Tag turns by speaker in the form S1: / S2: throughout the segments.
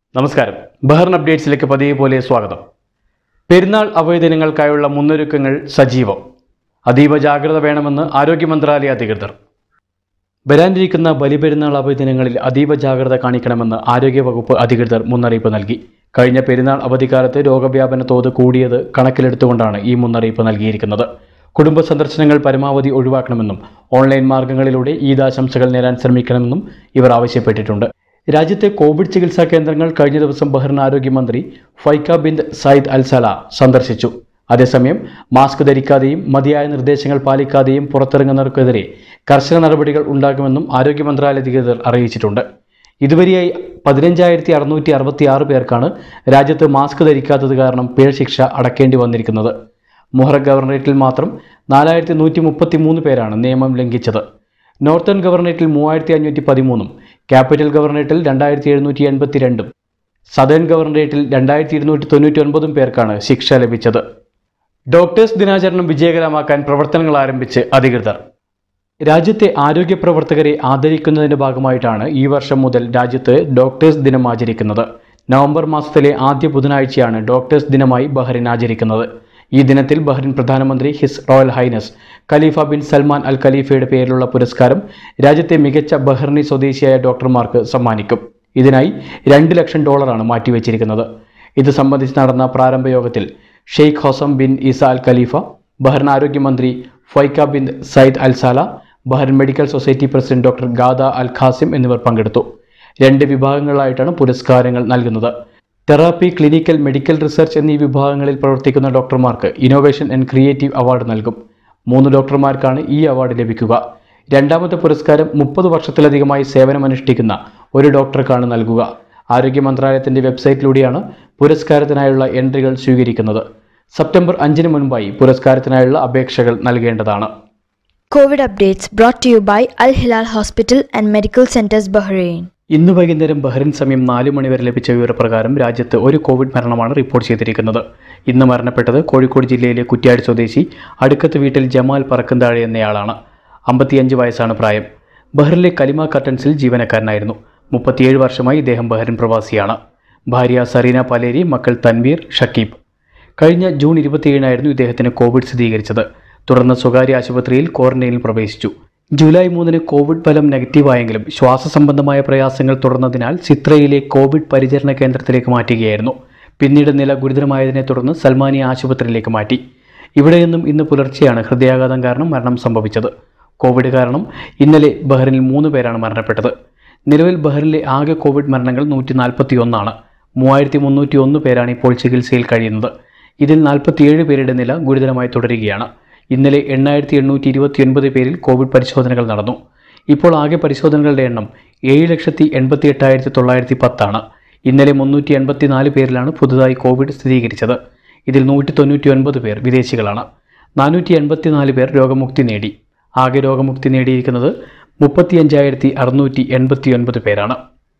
S1: നമസ്കാരം ബഹ്റിൻ അപ്ഡേറ്റ്സിലേക്ക് പതിയെ പോലെ സ്വാഗതം പെരുന്നാൾ അവധിദിനങ്ങൾക്കായുള്ള മുന്നൊരുക്കങ്ങൾ സജീവം അതീവ ജാഗ്രത വേണമെന്ന് ആരോഗ്യ മന്ത്രാലയ അധികൃതർ വരാനിരിക്കുന്ന ബലിപെരുന്നാൾ അവധിദിനങ്ങളിൽ അതീവ ജാഗ്രത കാണിക്കണമെന്ന് ആരോഗ്യവകുപ്പ് അധികൃതർ മുന്നറിയിപ്പ് നൽകി കഴിഞ്ഞ പെരുന്നാൾ അവധിക്കാലത്ത് രോഗവ്യാപന തോത് കൂടിയത് കണക്കിലെടുത്തുകൊണ്ടാണ് ഈ മുന്നറിയിപ്പ് നൽകിയിരിക്കുന്നത് കുടുംബ സന്ദർശനങ്ങൾ പരമാവധി ഒഴിവാക്കണമെന്നും ഓൺലൈൻ മാർഗങ്ങളിലൂടെ ഈദാശംസകൾ നേടാൻ ശ്രമിക്കണമെന്നും ഇവർ ആവശ്യപ്പെട്ടിട്ടുണ്ട് രാജ്യത്തെ കോവിഡ് ചികിത്സാ കേന്ദ്രങ്ങൾ കഴിഞ്ഞ ദിവസം ബഹ്റിൻ ആരോഗ്യമന്ത്രി ഫൈക്ക ബിന്ദ് സയ്യിദ് അൽസല സന്ദർശിച്ചു അതേസമയം മാസ്ക് ധരിക്കാതെയും മതിയായ നിർദ്ദേശങ്ങൾ പാലിക്കാതെയും പുറത്തിറങ്ങുന്നവർക്കെതിരെ കർശന നടപടികൾ ഉണ്ടാകുമെന്നും ആരോഗ്യ മന്ത്രാലയ അധികൃതർ അറിയിച്ചിട്ടുണ്ട് ഇതുവരെയായി പതിനഞ്ചായിരത്തി അറുന്നൂറ്റി അറുപത്തി ആറ് പേർക്കാണ് രാജ്യത്ത് മാസ്ക് ധരിക്കാത്തത് കാരണം പിഴ ശിക്ഷ അടക്കേണ്ടി വന്നിരിക്കുന്നത് മുഹറ ഗവർണറേറ്റിൽ മാത്രം നാലായിരത്തി നൂറ്റി മുപ്പത്തി മൂന്ന് പേരാണ് നിയമം ലംഘിച്ചത് നോർത്തേൺ ഗവർണറേറ്റിൽ മൂവായിരത്തി അഞ്ഞൂറ്റി പതിമൂന്നും ക്യാപിറ്റൽ ഗവർണറേറ്റിൽ രണ്ടായിരത്തി എഴുന്നൂറ്റി എൺപത്തി രണ്ടും സദേൺ ഗവർണറേറ്റിൽ രണ്ടായിരത്തി ഇരുന്നൂറ്റി തൊണ്ണൂറ്റി ഒൻപതും പേർക്കാണ് ശിക്ഷ ലഭിച്ചത് ഡോക്ടേഴ്സ് ദിനാചരണം വിജയകരമാക്കാൻ പ്രവർത്തനങ്ങൾ ആരംഭിച്ച് അധികൃതർ രാജ്യത്തെ ആരോഗ്യ പ്രവർത്തകരെ ആദരിക്കുന്നതിന്റെ ഭാഗമായിട്ടാണ് ഈ വർഷം മുതൽ രാജ്യത്ത് ഡോക്ടേഴ്സ് ദിനം ആചരിക്കുന്നത് നവംബർ മാസത്തിലെ ആദ്യ ബുധനാഴ്ചയാണ് ഡോക്ടേഴ്സ് ദിനമായി ബഹ്റിൻ ആചരിക്കുന്നത് ഈ ദിനത്തിൽ ബഹ്റിൻ പ്രധാനമന്ത്രി His Royal Highness Khalifa bin Salman Al ഖലീഫയുടെ പേരിലുള്ള പുരസ്കാരം രാജ്യത്തെ മികച്ച ബഹ്റിനി സ്വദേശിയായ ഡോക്ടർമാർക്ക് സമ്മാനിക്കും ഇതിനായി രണ്ട് ലക്ഷം ഡോളറാണ് മാറ്റിവെച്ചിരിക്കുന്നത് ഇത് സംബന്ധിച്ച് നടന്ന പ്രാരംഭ യോഗത്തിൽ Sheikh Hosam bin Isa Al Khalifa Bahrain ആരോഗ്യമന്ത്രി Faika bin Saeed Al Saleh Bahrain medical society president doctor Ghada Al Qassim എന്നിവർ പങ്കെടുത്തു രണ്ട് വിഭാഗങ്ങളായിട്ടാണ് പുരസ്കാരങ്ങൾ നൽകുന്നത് തെറാപ്പി ക്ലിനിക്കൽ മെഡിക്കൽ റിസർച്ച് എന്നീ വിഭാഗങ്ങളിൽ പ്രവർത്തിക്കുന്ന ഡോക്ടർമാർക്ക് ഇന്നോവേഷൻ ആൻഡ് ക്രിയേറ്റീവ് അവാർഡ് നൽകും മൂന്ന് ഡോക്ടർമാർക്കാണ് ഈ അവാർഡ് ലഭിക്കുക രണ്ടാമത്തെ പുരസ്കാരം മുപ്പത് വർഷത്തിലധികമായി സേവനമനുഷ്ഠിക്കുന്ന ഒരു ഡോക്ടർക്കാണ് നൽകുക ആരോഗ്യ മന്ത്രാലയത്തിന്റെ വെബ്സൈറ്റിലൂടെയാണ് പുരസ്കാരത്തിനായുള്ള എൻട്രികൾ സ്വീകരിക്കുന്നത് സെപ്റ്റംബർ അഞ്ചിന് മുൻപായി പുരസ്കാരത്തിനായുള്ള അപേക്ഷകൾ നൽകേണ്ടതാണ്
S2: COVID updates brought to you by Al Hilal Hospital and Medical Centers Bahrain.
S1: ഇന്ന് വൈകുന്നേരം ബഹ്റിൻ സമയം നാല് മണിവരെ ലഭിച്ച വിവരപ്രകാരം രാജ്യത്ത് ഒരു കോവിഡ് മരണമാണ് റിപ്പോർട്ട് ചെയ്തിരിക്കുന്നത് ഇന്ന് മരണപ്പെട്ടത് കോഴിക്കോട് ജില്ലയിലെ കുറ്റ്യാടി സ്വദേശി അടുക്കത്ത് വീട്ടിൽ ജമാൽ പറക്കന്താഴെ എന്നയാളാണ് അമ്പത്തിയഞ്ച് വയസ്സാണ് പ്രായം ബഹ്റിലെ കലിമ കർട്ടൻസിൽ ജീവനക്കാരനായിരുന്നു മുപ്പത്തിയേഴ് വർഷമായി ഇദ്ദേഹം ബഹ്റിൻ പ്രവാസിയാണ് ഭാര്യ സറീന പലേരി മക്കൾ തൻവീർ ഷക്കീബ് കഴിഞ്ഞ ജൂൺ ഇരുപത്തിയേഴിനായിരുന്നു ഇദ്ദേഹത്തിന് കോവിഡ് സ്ഥിരീകരിച്ചത് തുടർന്ന് സ്വകാര്യ ആശുപത്രിയിൽ ക്വാറന്റൈനിൽ പ്രവേശിച്ചു ജൂലൈ മൂന്നിന് കോവിഡ് ഫലം നെഗറ്റീവായെങ്കിലും ശ്വാസ സംബന്ധമായ പ്രയാസങ്ങൾ തുടർന്നതിനാൽ സിത്രയിലെ കോവിഡ് പരിചരണ കേന്ദ്രത്തിലേക്ക് മാറ്റുകയായിരുന്നു പിന്നീട് നില ഗുരുതരമായതിനെ തുടർന്ന് സൽമാനിയ ആശുപത്രിയിലേക്ക് മാറ്റി ഇവിടെ നിന്നും ഇന്ന് പുലർച്ചെയാണ് ഹൃദയാഘാതം കാരണം മരണം സംഭവിച്ചത് കോവിഡ് കാരണം ഇന്നലെ ബഹ്റിനിൽ മൂന്ന് പേരാണ് മരണപ്പെട്ടത് നിലവിൽ ബഹ്റിനിലെ ആകെ കോവിഡ് മരണങ്ങൾ നൂറ്റി നാൽപ്പത്തി ഒന്നാണ് മൂവായിരത്തി മുന്നൂറ്റി ഒന്ന് പേരാണ് ഇപ്പോൾ ചികിത്സയിൽ കഴിയുന്നത് ഇതിൽ നാൽപ്പത്തിയേഴ് പേരുടെ നില ഗുരുതരമായി തുടരുകയാണ് ഇന്നലെ എണ്ണായിരത്തി എണ്ണൂറ്റി ഇരുപത്തി ഒൻപത് പേരിൽ കോവിഡ് പരിശോധനകൾ നടന്നു ഇപ്പോൾ ആകെ പരിശോധനകളുടെ എണ്ണം ഏഴ് ലക്ഷത്തി എൺപത്തി എട്ടായിരത്തി തൊള്ളായിരത്തി പത്താണ് ഇന്നലെ മുന്നൂറ്റി എൺപത്തി നാല് പേരിലാണ് പുതുതായി കോവിഡ് സ്ഥിരീകരിച്ചത് ഇതിൽ നൂറ്റി തൊണ്ണൂറ്റി ഒൻപത് പേർ വിദേശികളാണ് നാനൂറ്റി എൺപത്തി നാല് പേർ രോഗമുക്തി നേടി ആകെ രോഗമുക്തി നേടിയിരിക്കുന്നത് മുപ്പത്തിയഞ്ചായിരത്തി അറുന്നൂറ്റി എൺപത്തി ഒൻപത് പേരാണ്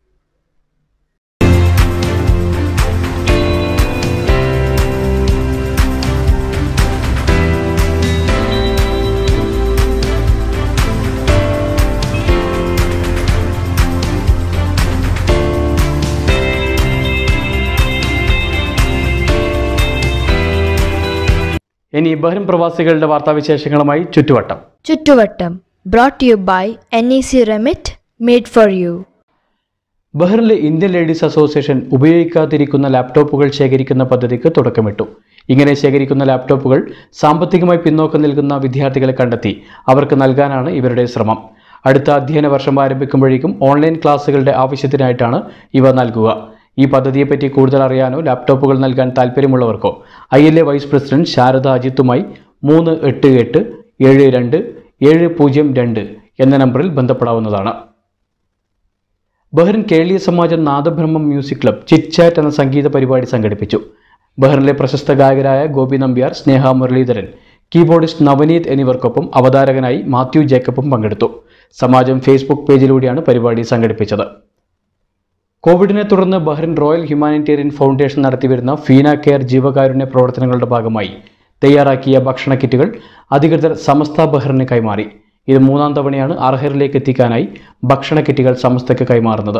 S1: ഇനി ബഹ്റിൻ പ്രവാസികളുടെ വാർത്താവിശേഷങ്ങളുമായി ചുറ്റുവട്ടം
S2: ചുറ്റുവട്ടം brought to you by NEC Remit made for you.
S1: ബഹ്റിനിലെ ഇന്ത്യൻ ലേഡീസ് അസോസിയേഷൻ ഉപയോഗിക്കാതിരിക്കുന്ന ലാപ്ടോപ്പുകൾ ശേഖരിക്കുന്ന പദ്ധതിക്ക് തുടക്കമിട്ടു ഇങ്ങനെ ശേഖരിക്കുന്ന ലാപ്ടോപ്പുകൾ സാമ്പത്തികമായി പിന്നോക്കം നിൽക്കുന്ന വിദ്യാർത്ഥികളെ കണ്ടെത്തി അവർക്ക് നൽകാനാണ് ഇവരുടെ ശ്രമം അടുത്ത അധ്യയന വർഷം ആരംഭിക്കുമ്പോഴേക്കും ഓൺലൈൻ ക്ലാസ്സുകളുടെ ആവശ്യത്തിനായിട്ടാണ് ഇവ നൽകുക ഈ പദ്ധതിയെപ്പറ്റി കൂടുതൽ അറിയാനോ ലാപ്ടോപ്പുകൾ നൽകാൻ താല്പര്യമുള്ളവർക്കോ I L A vice president Sharada അജിത്തുമായി മൂന്ന് എട്ട് എട്ട് ഏഴ് രണ്ട് ഏഴ് പൂജ്യം രണ്ട് എന്ന നമ്പറിൽ ബന്ധപ്പെടാവുന്നതാണ് Bahrain Keraleeya Samajam Nadabrahmam music club chit chat എന്ന സംഗീത പരിപാടി സംഘടിപ്പിച്ചു ബഹ്റിനിലെ പ്രശസ്ത ഗായകരായ ഗോപി നമ്പ്യാർ സ്നേഹ മുരളീധരൻ കീബോർഡിസ്റ്റ് നവനീത് എന്നിവർക്കൊപ്പം അവതാരകനായി മാത്യു ജേക്കബും പങ്കെടുത്തു സമാജം ഫേസ്ബുക്ക് പേജിലൂടെയാണ് പരിപാടി സംഘടിപ്പിച്ചത് കോവിഡിനെ തുടർന്ന് ബഹ്റിൻ റോയൽ ഹ്യൂമാനിറ്റേറിയൻ ഫൗണ്ടേഷൻ നടത്തിവരുന്ന ഫീന കെയർ ജീവകാരുണ്യ പ്രവർത്തനങ്ങളുടെ ഭാഗമായി തയ്യാറാക്കിയ ഭക്ഷണ കിറ്റുകൾ അധികൃതർ സമസ്ത ബഹ്റിന് കൈമാറി ഇത് മൂന്നാം തവണയാണ് അർഹരിലേക്ക് എത്തിക്കാനായി ഭക്ഷണ കിറ്റുകൾ സമസ്തയ്ക്ക് കൈമാറുന്നത്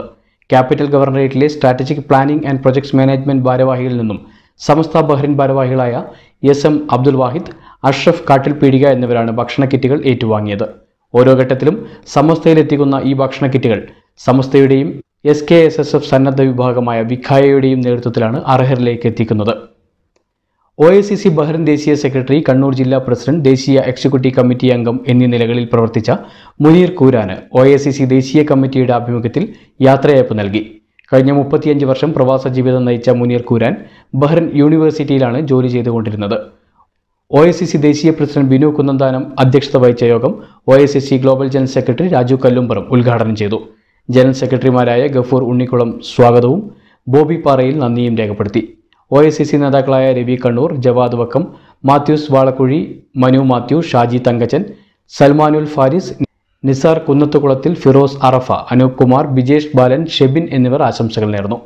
S1: ക്യാപിറ്റൽ ഗവർണറേറ്റിലെ strategic planning and projects management ഭാരവാഹികളിൽ നിന്നും സമസ്ത ബഹ്റിൻ ഭാരവാഹികളായ എസ് എം അബ്ദുൽ വാഹിദ് അഷ്റഫ് കാട്ടിൽ പീടിക എന്നിവരാണ് ഭക്ഷണ കിറ്റുകൾ ഏറ്റുവാങ്ങിയത് ഓരോ ഘട്ടത്തിലും സമസ്തയിലെത്തിക്കുന്ന ഈ ഭക്ഷണ കിറ്റുകൾ സമസ്തയുടെയും S K S S F സന്നദ്ധ വിഭാഗമായ വിഖായയുടെയും നേതൃത്വത്തിലാണ് അർഹരിലേക്ക് എത്തിക്കുന്നത് O I C C Bahrain ദേശീയ സെക്രട്ടറി കണ്ണൂർ ജില്ലാ പ്രസിഡന്റ് ദേശീയ എക്സിക്യൂട്ടീവ് കമ്മിറ്റി അംഗം എന്നീ നിലകളിൽ പ്രവർത്തിച്ച മുനീർ കൂരാന് ഒ ഐ സി സി ദേശീയ കമ്മിറ്റിയുടെ ആഭിമുഖ്യത്തിൽ യാത്രയയപ്പ് നൽകി കഴിഞ്ഞ മുപ്പത്തിയഞ്ച് വർഷം പ്രവാസ ജീവിതം നയിച്ച മുനീർ കൂരാൻ ബഹ്റിൻ യൂണിവേഴ്സിറ്റിയിലാണ് ജോലി ചെയ്തുകൊണ്ടിരുന്നത് ഒ ഐ സി സി ദേശീയ പ്രസിഡന്റ് ബിനു കുന്നന്താനം അധ്യക്ഷത വഹിച്ച യോഗം O I C C global general secretary Raju Kallumpuram ഉദ്ഘാടനം ചെയ്തു ജനറൽ സെക്രട്ടറിമാരായ ഗഫൂർ ഉണ്ണിക്കുളം സ്വാഗതവും ബോബി പാറയിൽ നന്ദിയും രേഖപ്പെടുത്തി ഒ ഐ സി സി നേതാക്കളായ രവി കണ്ണൂർ ജവാദ് വക്കം മാത്യൂസ് വാളക്കുഴി മനു മാത്യു ഷാജി തങ്കച്ചൻ സൽമാനുൽ ഫാരിസ് നിസാർ കുന്നത്തുകുളത്തിൽ ഫിറോസ് അറഫ അനൂപ് കുമാർ ബിജേഷ് ബാലൻ ഷെബിൻ എന്നിവർ ആശംസകൾ നേർന്നു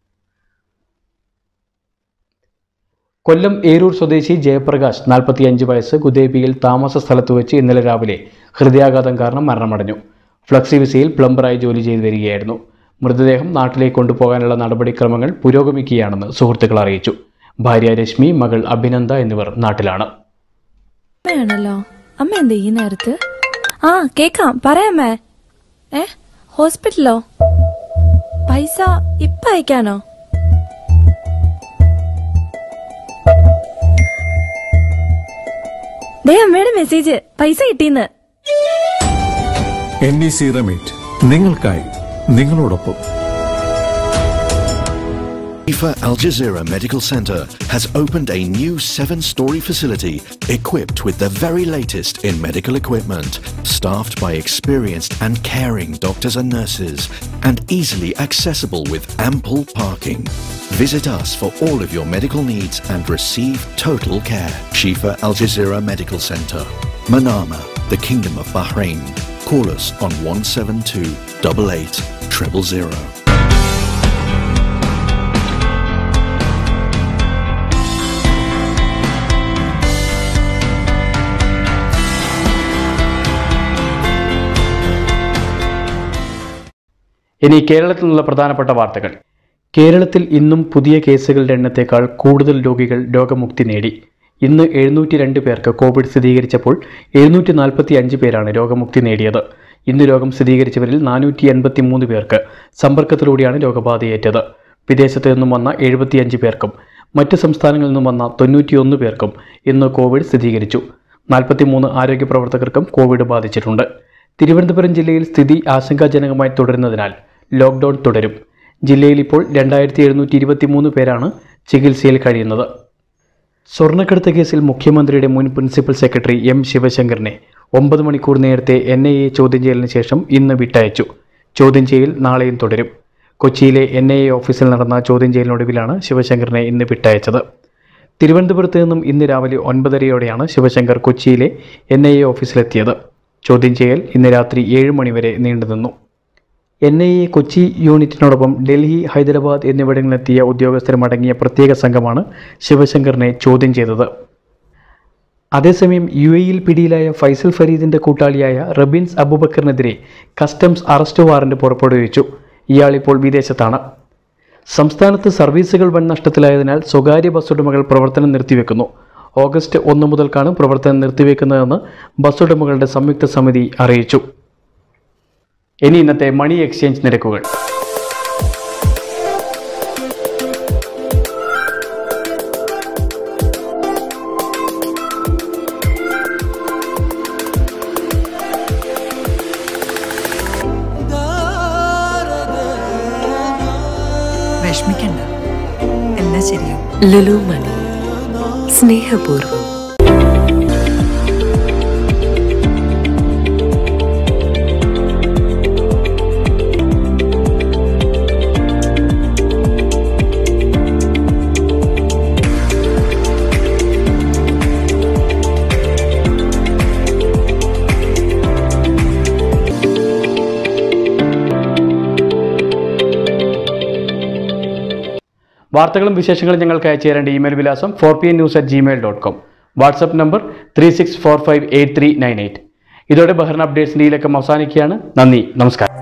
S1: കൊല്ലം ഏരൂർ സ്വദേശി ജയപ്രകാശ് നാൽപ്പത്തിയഞ്ച് വയസ്സ് ഗുദേബിയിൽ താമസ സ്ഥലത്ത് വെച്ച് ഇന്നലെ രാവിലെ ഹൃദയാഘാതം കാരണം മരണമടഞ്ഞു ഫ്ലക്സി വിസയിൽ പ്ലംബറായി ജോലി ചെയ്തു വരികയായിരുന്നു മൃതദേഹം നാട്ടിലേക്ക് കൊണ്ടുപോകാനുള്ള നടപടിക്രമങ്ങൾ പുരോഗമിക്കുകയാണെന്ന് സുഹൃത്തുക്കൾ അറിയിച്ചു ഭാര്യ രശ്മി മകൾ അഭിനന്ദ എന്നിവർ നാട്ടിലാണ്
S3: അമ്മയാണല്ലോ അമ്മ എന്താ ഈ നേരത്ത് ആ കേക്കാം പറയാമേ ഏ ഹോസ്പിറ്റലോ പൈസ ഇപ്പൊ അയക്കാനോ ദേ അമ്മയുടെ മെസ്സേജ് പൈസ കിട്ടീന്ന്
S4: എൻ ഇ സി റെമിറ്റ് നിങ്ങൾക്കായി നിങ്ങളോടൊപ്പം
S5: Ifa Al Jazeera Medical Center has opened a new seven story facility equipped with the very latest in medical equipment, staffed by experienced and caring doctors and nurses, and easily accessible with ample parking. Visit us for all of your medical needs and receive total care. Shifa Al Jazeera Medical Center, Manama, the Kingdom of Bahrain. Call us on 172 88 000.
S1: ഇനി കേരളത്തിൽ നിന്നുള്ള പ്രധാനപ്പെട്ട വാർത്തകൾ കേരളത്തിൽ ഇന്നും പുതിയ കേസുകളുടെ എണ്ണത്തേക്കാൾ കൂടുതൽ രോഗികൾ രോഗമുക്തി നേടി ഇന്ന് എഴുന്നൂറ്റി രണ്ട് പേർക്ക് കോവിഡ് സ്ഥിരീകരിച്ചപ്പോൾ എഴുന്നൂറ്റി നാൽപ്പത്തി അഞ്ച് പേരാണ് രോഗമുക്തി നേടിയത് ഇന്ന് രോഗം സ്ഥിരീകരിച്ചവരിൽ നാനൂറ്റി എൺപത്തി മൂന്ന് പേർക്ക് സമ്പർക്കത്തിലൂടെയാണ് രോഗബാധയേറ്റത് വിദേശത്ത് നിന്നും വന്ന എഴുപത്തിയഞ്ച് പേർക്കും മറ്റ് സംസ്ഥാനങ്ങളിൽ നിന്നും വന്ന തൊണ്ണൂറ്റിയൊന്ന് പേർക്കും ഇന്ന് കോവിഡ് സ്ഥിരീകരിച്ചു നാൽപ്പത്തിമൂന്ന് ആരോഗ്യ പ്രവർത്തകർക്കും കോവിഡ് ബാധിച്ചിട്ടുണ്ട് തിരുവനന്തപുരം ജില്ലയിൽ സ്ഥിതി ആശങ്കാജനകമായി തുടരുന്നതിനാൽ ലോക്ക്ഡൌൺ തുടരും ജില്ലയിൽ ഇപ്പോൾ രണ്ടായിരത്തി എഴുന്നൂറ്റി ഇരുപത്തിമൂന്ന് പേരാണ് ചികിത്സയിൽ കഴിയുന്നത് സ്വർണ്ണക്കടത്ത് കേസിൽ മുഖ്യമന്ത്രിയുടെ മുൻ പ്രിൻസിപ്പൽ സെക്രട്ടറി എം ശിവശങ്കറിനെ ഒമ്പത് മണിക്കൂർ നേരത്തെ എൻ ഐ എ ചോദ്യം ചെയ്യലിന് ശേഷം ഇന്ന് വിട്ടയച്ചു ചോദ്യം ചെയ്യൽ നാളെയും തുടരും കൊച്ചിയിലെ എൻ ഐ എ ഓഫീസിൽ നടന്ന ചോദ്യം ചെയ്യലിനൊടുവിലാണ് ശിവശങ്കറിനെ ഇന്ന് വിട്ടയച്ചത് തിരുവനന്തപുരത്ത് നിന്നും ഇന്ന് രാവിലെ ഒൻപതരയോടെയാണ് ശിവശങ്കർ കൊച്ചിയിലെ എൻ ഐ എ ഓഫീസിലെത്തിയത് ചോദ്യം ചെയ്യൽ ഇന്ന് രാത്രി ഏഴ് മണിവരെ നീണ്ടുനിന്നു എൻ ഐ എ കൊച്ചി യൂണിറ്റിനോടൊപ്പം ഡൽഹി ഹൈദരാബാദ് എന്നിവിടങ്ങളിലെത്തിയ ഉദ്യോഗസ്ഥരുമടങ്ങിയ പ്രത്യേക സംഘമാണ് ശിവശങ്കറിനെ ചോദ്യം ചെയ്തത് അതേസമയം യു എയിൽ പിടിയിലായ ഫൈസൽ ഫരീദിന്റെ കൂട്ടാളിയായ റബിൻസ് അബൂബക്കറിനെതിരെ കസ്റ്റംസ് അറസ്റ്റ് വാറന്റ് പുറപ്പെടുവിച്ചു ഇയാൾ ഇപ്പോൾ വിദേശത്താണ് സംസ്ഥാനത്ത് സർവീസുകൾ വൻ നഷ്ടത്തിലായതിനാൽ സ്വകാര്യ ബസ് ഉടമകൾ പ്രവർത്തനം നിർത്തിവെക്കുന്നു ഓഗസ്റ്റ് ഒന്ന് മുതൽക്കാണ് പ്രവർത്തനം നിർത്തിവെക്കുന്നതെന്ന് ബസ് ഉടമകളുടെ സംയുക്ത സമിതി അറിയിച്ചു ഇനി ഇന്നത്തെ മണി എക്സ്ചേഞ്ച് നിരക്കുകൾ
S6: വിഷമിക്കണ്ട എല്ലാം ശരിയാവും
S7: ലുലു മണി സ്നേഹപൂർവ്വം
S1: വാർത്തകളും വിശേഷങ്ങളും ഞങ്ങൾക്ക് അയച്ചു തരേണ്ട ഇമെയിൽ വിലാസം four P N news at Gmail dot com WhatsApp number three six four five eight three nine eight ഇതോടെ ബഹ്റിൻ അപ്ഡേറ്റ്സിൻ്റെ ഈ ലക്കം അവസാനിക്കുകയാണ് നന്ദി നമസ്കാരം